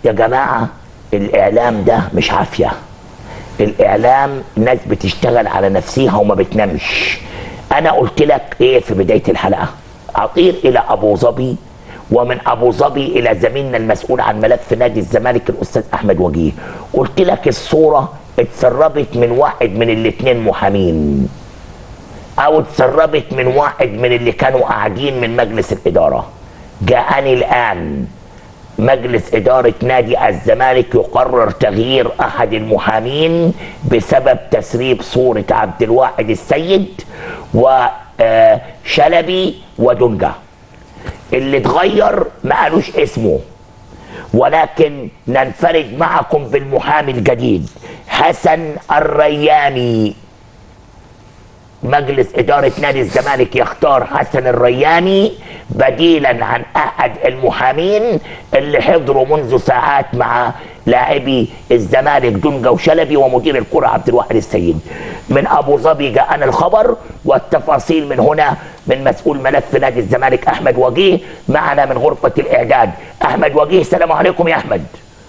يا جماعه الاعلام ده مش عافيه الاعلام ناس بتشتغل على نفسها وما بتنامش انا قلت لك ايه في بدايه الحلقه اطير الى ابو ظبي ومن ابو ظبي الى زميلنا المسؤول عن ملف نادي الزمالك الاستاذ احمد وجيه قلت لك الصوره اتسربت من واحد من الاثنين محامين او اتسربت من واحد من اللي كانوا قاعدين من مجلس الاداره جاءني الان مجلس إدارة نادي الزمالك يقرر تغيير أحد المحامين بسبب تسريب صورة عبد الواحد السيد وشلبي ودنجة اللي اتغير ما قالوش اسمه ولكن ننفرد معكم بالمحامي الجديد حسن الرياني مجلس إدارة نادي الزمالك يختار حسن الرياني بديلا عن أحد المحامين اللي حضروا منذ ساعات مع لاعبي الزمالك دنجا وشلبي ومدير الكرة عبد الواحد السيد من أبو ظبي جاءنا الخبر والتفاصيل من هنا من مسؤول ملف نادي الزمالك أحمد وجيه معنا من غرفة الإعداد أحمد وجيه السلام عليكم يا أحمد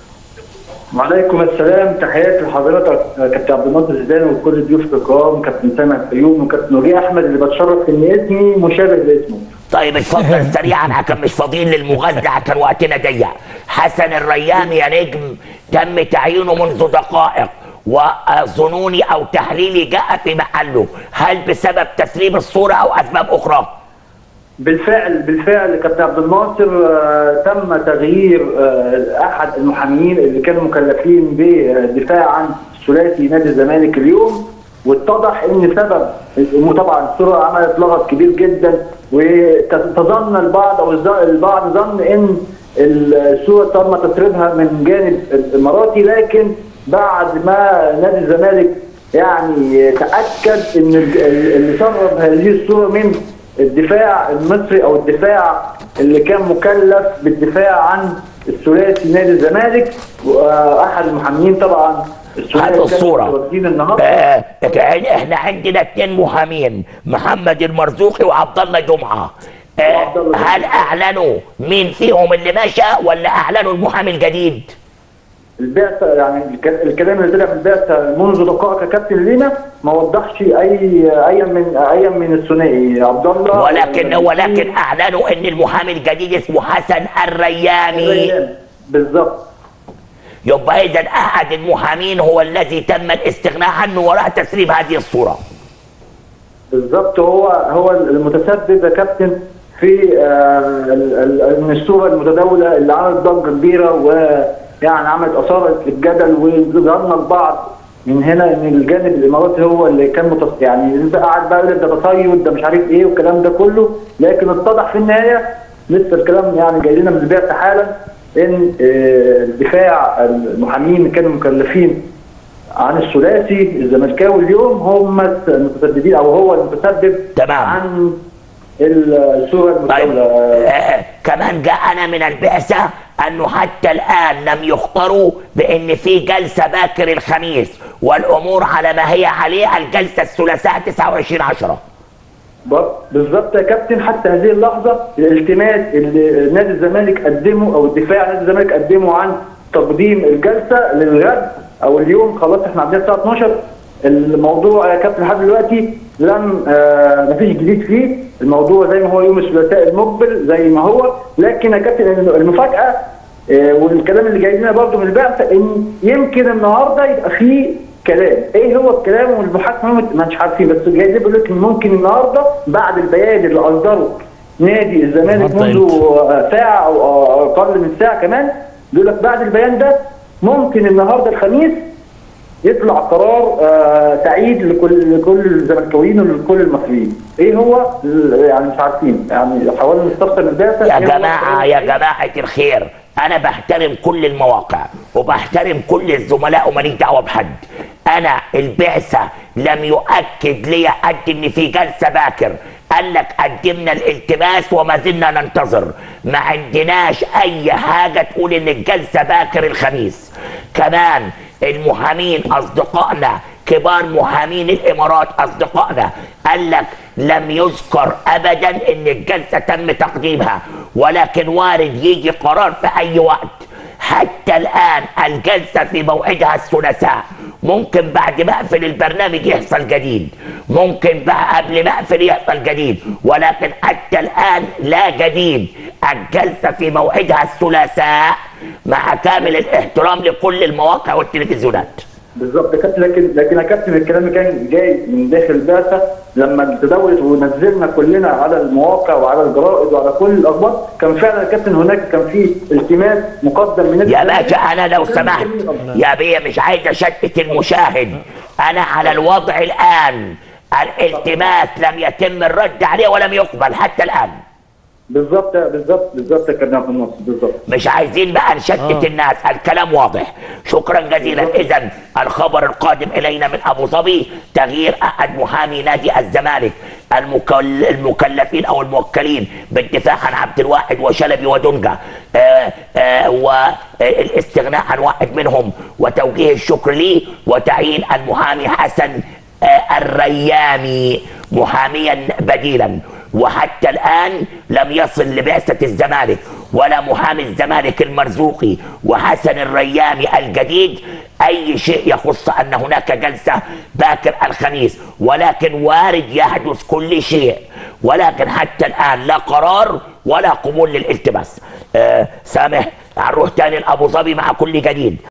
وعليكم السلام تحياتي لحضرتك كابتن عبد الناصر زيدان وكل الضيوف الكرام كابتن سامع الفيوم وكابتن وجيه احمد اللي بتشرف ان اسمي مشابه لاسمه طيب اتفضل سريعا عشان مش فاضيين للمغازله عشان وقتنا ضيق حسن الريان يا نجم تم تعيينه منذ دقائق وظنوني او تحليلي جاء في محله هل بسبب تسريب الصوره او اسباب اخرى؟ بالفعل بالفعل كابتن عبد الناصر آه، تم تغيير آه، احد المحامين اللي كانوا مكلفين بالدفاع عن ثلاثي نادي الزمالك اليوم واتضح ان سبب طبعا الصوره عملت لغط كبير جدا وتظن البعض او الز- البعض ظن ان الصوره تم تسريبها من جانب الاماراتي لكن بعد ما نادي الزمالك يعني تاكد ان ال- اللي سرب هذه الصوره من الدفاع المصري او الدفاع اللي كان مكلف بالدفاع عن الثلاثي نادي الزمالك واحد المحامين طبعا الثلاثي هات كانوا الصورة. متواجدين النهارده آه احنا عندنا اثنين محامين محمد المرزوقي وعبد الله جمعه آه وعبد الله هل جمعة. اعلنوا مين فيهم اللي مشى ولا اعلنوا المحامي الجديد؟ البعثه يعني الك- الكلام اللي طلع من البعثه منذ دقائق يا كابتن لينا ما وضحش اي اي من اي من الثنائي عبد الله ولكن ولكن اعلنوا ان المحامي الجديد اسمه حسن الرياني الريان. بالظبط يبقى اذا احد المحامين هو الذي تم الاستغناء عنه وراء تسريب هذه الصوره بالظبط هو هو المتسبب يا كابتن في آه، ال- ال- من الصوره المتداوله اللي عملت ضجه كبيره ويعني عملت اثارت الجدل وظهرنا البعض من هنا ان الجانب الاماراتي هو اللي كان متص... يعني انت قاعد بقى يقول لك ده تصيد ده مش عارف ايه والكلام ده كله لكن اتضح في النهايه لسه الكلام يعني جاي لنا من البعثه حالا ان آه، الدفاع المحامين اللي كانوا مكلفين عن الثلاثي الزملكاوي اليوم هم المتسببين او هو المتسبب تمام. عن الصوره طيب المتداوله آه كمان جاءنا من البعثة أنه حتى الآن لم يخبروا بأن في جلسة باكر الخميس والأمور على ما هي عليه الجلسة الثلاثاء 29 10 ب- بالظبط يا كابتن حتى هذه اللحظه الالتماس اللي نادي الزمالك قدمه او الدفاع نادي الزمالك قدمه عن تقديم الجلسه للغد او اليوم خلاص احنا عندنا الساعه 12 الموضوع يا كابتن لحد دلوقتي لم آه مفيش جديد فيه الموضوع زي ما هو يوم الثلاثاء المقبل زي ما هو لكن يا كابتن المفاجاه آه والكلام اللي جاي لنا برضه من البعثه ان يمكن النهارده يبقى فيه كلام ايه هو الكلام والمحاكمه ما مش عارفين بس جاي بيقول لك إن ممكن النهارده بعد البيان اللي اصدره نادي الزمالك النهاردة منذ ساعه او اقل من ساعه كمان بيقول لك بعد البيان ده ممكن النهارده الخميس يطلع قرار آه سعيد لكل لكل الزملكاويين ولكل المصريين ايه هو يعني مش عارفين يعني حاولنا نستفسر من البعثه يا إيه هو جماعة القرار يا السعيد؟ جماعة الخير أنا بحترم كل المواقع وبحترم كل الزملاء وماليش دعوة بحد أنا البعثة لم يؤكد لي حد إن في جلسة باكر قال لك قدمنا الالتماس وما زلنا ننتظر ما عندناش أي حاجة تقول إن الجلسة باكر الخميس كمان المحامين أصدقائنا كبار محامين الامارات اصدقائنا قال لك لم يذكر ابدا ان الجلسه تم تقديمها ولكن وارد يجي قرار في اي وقت حتى الان الجلسه في موعدها الثلاثاء ممكن بعد ما اقفل البرنامج يحصل جديد ممكن بقى قبل ما اقفل يحصل جديد ولكن حتى الان لا جديد الجلسه في موعدها الثلاثاء مع كامل الاحترام لكل المواقع والتلفزيونات بالظبط يا كابتن لكن لكن يا كابتن الكلام كان جاي من داخل البعثه لما تداولت ونزلنا كلنا على المواقع وعلى الجرائد وعلى كل الاخبار كان فعلا يا كابتن هناك كان في التماس مقدم من نادي يا الزمالك. باشا انا لو سمحت يا بيه مش عايز اشتت المشاهد انا على الوضع الان الالتماس لم يتم الرد عليه ولم يقبل حتى الان بالظبط بالظبط بالظبط يا كابتن عبد الناصر بالظبط مش عايزين بقى نشتت آه. الناس الكلام واضح شكرا جزيلا اذا الخبر القادم الينا من ابو ظبي تغيير احد محامي نادي الزمالك المكل المكلفين او الموكلين بالدفاع عن عبد الواحد وشلبي ودونجا آه آه والاستغناء عن واحد منهم وتوجيه الشكر ليه وتعيين المحامي حسن آه الريامي محاميا بديلا وحتى الآن لم يصل لبعثة الزمالك ولا محامي الزمالك المرزوقي وحسن الريامي الجديد أي شيء يخص أن هناك جلسة باكر الخميس ولكن وارد يحدث كل شيء ولكن حتى الآن لا قرار ولا قبول للالتماس آه سامح هنروح تاني لأبو ظبي مع كل جديد